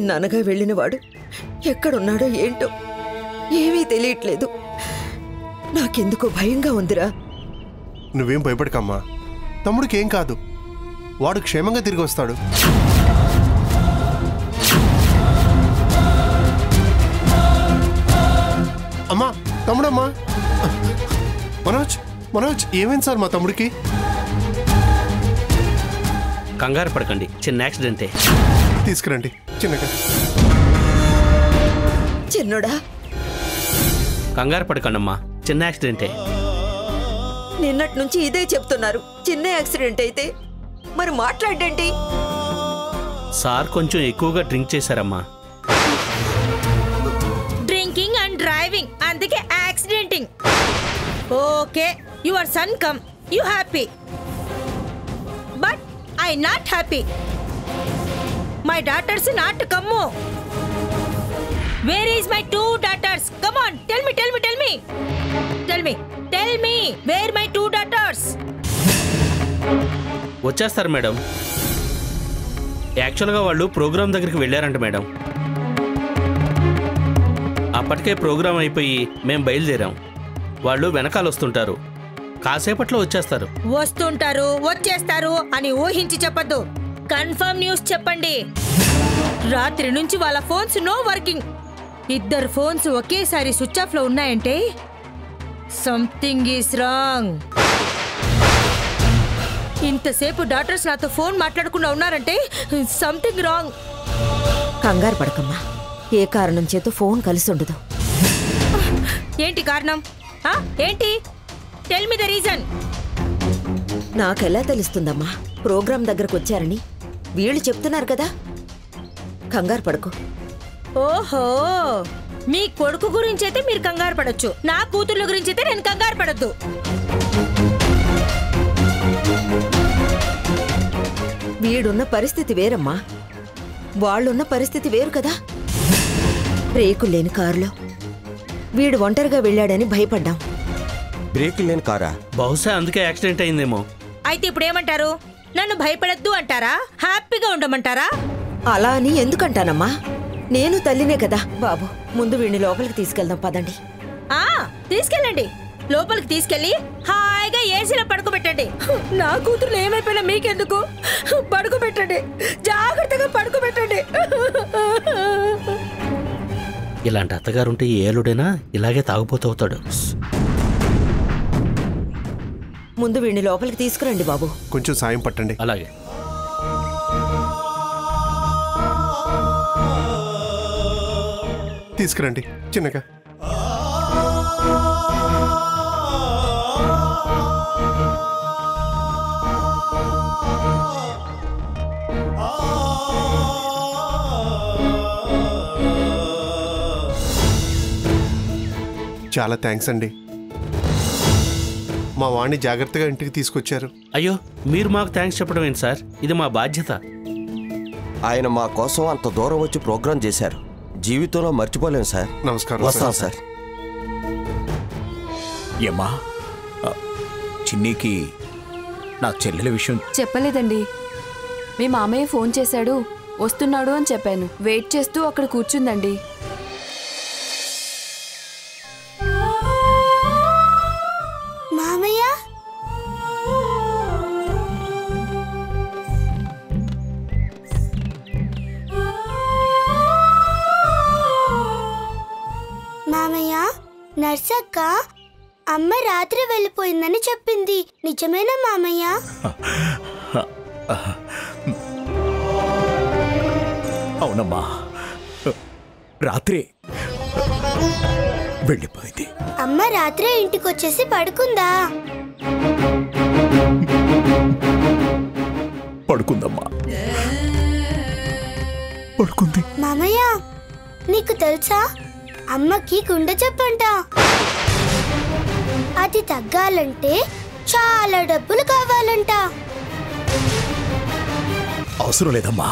ఇన్ననగా వెళ్ళినవాడు ఎక్కడున్నాడో ఏంటో ఏమీ తెలియట్లేదు నాకెందుకో భయంగా ఉందిరా నువ్వేం భయపడకమ్మా తమ్ముడికి ఏం కాదు వాడు క్షేమంగా తిరిగి వస్తాడు అమ్మా తమ్ముడమ్మా మనోజ్ మనోజ్ ఏమైంది సార్ మా తమ్ముడికి కంగారు పడకండి చిన్న యాక్సిడెంటే తీసుకురండి చిన్నగా చిన్నోడా కంగారు పడకండమ్మా చిన్న యాక్సిడెంటే నిన్నటి నుంచి ఇదే చెప్తున్నారు చిన్న యాక్సిడెంట్ అయితే మరి మాట్లాడేంటి సార్ కొంచెం ఎక్కువగా డ్రింక్ చేశారమ్మా డ్రింకింగ్ అండ్ డ్రైవింగ్ అందుకే accidenting okay your son come you happy but I not happy my daughters not come where is my two daughters come on tell me tell me tell me tell me tell me where my two daughters వచ్చేస్తారు madam యాక్చువల్గా వాళ్ళు programme దగ్గరికి వెళ్ళారంట madam అప్పటికే programme అయిపోయి మేం బయలుదేరాం వాళ్ళు వెనకాల వస్తుంటారు కాసేపట్లో వచ్చేస్తారు వస్తుంటారు వచ్చేస్తారు అని ఊహించి చెప్పద్దు కన్ఫర్మ్ న్యూస్ చెప్పండి రాత్రి నుంచి వాళ్ళ ఫోన్స్ నో వర్కింగ్ ఇద్దరు ఫోన్స్ ఒకేసారి స్విచ్ ఆఫ్ లో ఉన్నాయంటే సంథింగ్ ఈస్ రాంగ్ ఇంతసేపు డాక్టర్స్ నాతో ఫోన్ మాట్లాడకుండా ఉన్నారంటే సంథింగ్ రాంగ్ కంగారు పడకమ్మా ఏ కారణం చేత ఫోన్ కలిసి ఉండదు ఏంటి కారణం ఆ? ఏంటి టెల్ మీ ద రీజన్ నాకెలా తెలుస్తుందమ్మా ప్రోగ్రాం దగ్గరకు వచ్చారని వీళ్ళు చెప్తున్నారు కదా కంగారు పడకు ఓహో మీ కొడుకు గురించి అయితే మీరు కంగారు పడొచ్చు నా కూతుర్ల గురించి అయితే నేను కంగారు పడద్దు వీడున్న పరిస్థితి వేరమ్మా వాళ్ళున్న పరిస్థితి వేరు కదా బ్రేకులు లేని కారులో వీడు ఒంటరిగా వెళ్ళాడని భయపడ్డాం బ్రేకులు లేని కారా బహుశా అందుకే యాక్సిడెంట్ అయిందేమో అయితే ఇప్పుడు ఏమంటారు నన్ను భయపడద్దు అంటారా హ్యాపీగా ఉండమంటారా అలా అని ఎందుకంటానమ్మా నేను తల్లినే కదా బాబు ముందు వీడిని లోపలికి తీసుకెళ్దాం పదండి ఆ తీసుకెళ్ళండి లోపలికి తీసుకెళ్ళి హాయిగా ఏసీలో పడుకోబెట్టండి నా కూతురు ఏమైపోయినా మీకెందుకు పడుకోబెట్టండి జాగ్రత్తగా పడుకోబెట్టండి ఇలాంటి అత్తగారుంటే ఏ ఏలుడైనా ఇలాగే తాగుపోతూ అవుతాడు ముందు వీడిని లోపలికి తీసుకురండి బాబు కొంచెం సాయం పట్టండి అలాగే తీసుకురండి చిన్నగా చాలా థ్యాంక్స్ అండి మా వాణ్ణి జాగ్రత్తగా ఇంటికి తీసుకొచ్చారు అయ్యో మీరు మాకు థ్యాంక్స్ చెప్పడం ఏంటి సార్ ఇది మా బాధ్యత ఆయన మా కోసం అంత దూరం వచ్చి ప్రోగ్రాం చేశారు జీవితంలో మర్చిపోలేం సార్ నమస్కారం వస్తాం సార్ ఏమ్మా ఆ, చిన్నీకి నా చెల్లెల విషయం చెప్పలేదండి మీ మామయ్య ఫోన్ చేశాడు వస్తున్నాడు అని చెప్పాను వెయిట్ చేస్తూ అక్కడ కూర్చుందండి మామయ్య మామయ్య నర్సక్క అమ్మ రాత్రి వెళ్ళిపోయిందని చెప్పింది నిజమేనా మామయ్య అవునమ్మా రాత్రి వెళ్ళిపోయింది అమ్మ రాత్రి ఇంటికి వచ్చేసి పడుకుందా పడుకుందమ్మా పడుకుంది మామయ్య నీకు తెలుసా అమ్మకి గుండె చెప్పంట అది తగ్గాలంటే చాలా డబ్బులు కావాలంట అవసరం లేదమ్మా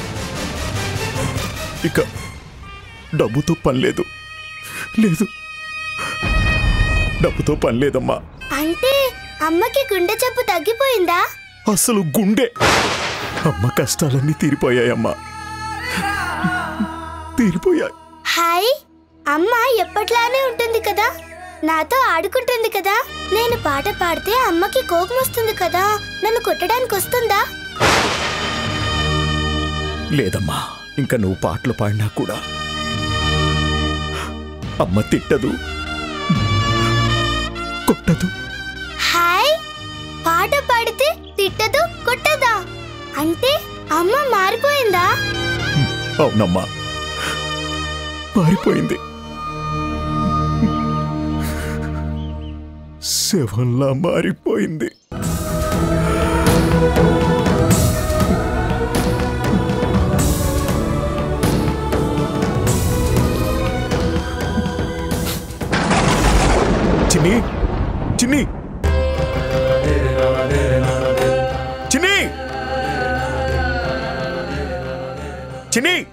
ఇక డబ్బుతో పని లేదు లేదు డబ్బుతో పని లేదమ్మా అంటే అమ్మకి గుండె జబ్బు తగ్గిపోయిందా అసలు గుండె అమ్మ కష్టాలన్నీ తీరిపోయాయమ్మా తీరిపోయాయి హాయ్ అమ్మ ఎప్పట్లానే ఉంటుంది కదా నాతో ఆడుకుంటుంది కదా నేను పాట పాడితే అమ్మకి కోపం వస్తుంది కదా నన్ను కొట్టడానికి వస్తుందా లేదమ్మా ఇంకా నువ్వు పాటలు పాడినా కూడా అమ్మ తిట్టదు కొట్టదు హాయ్ పాట పాడితే తిట్టదు కొట్టదా అంటే అమ్మ మారిపోయిందా అవునమ్మా పారిపోయింది శవంలా మారిపోయింది చిన్ని చిన్ని చిన్ని చిన్ని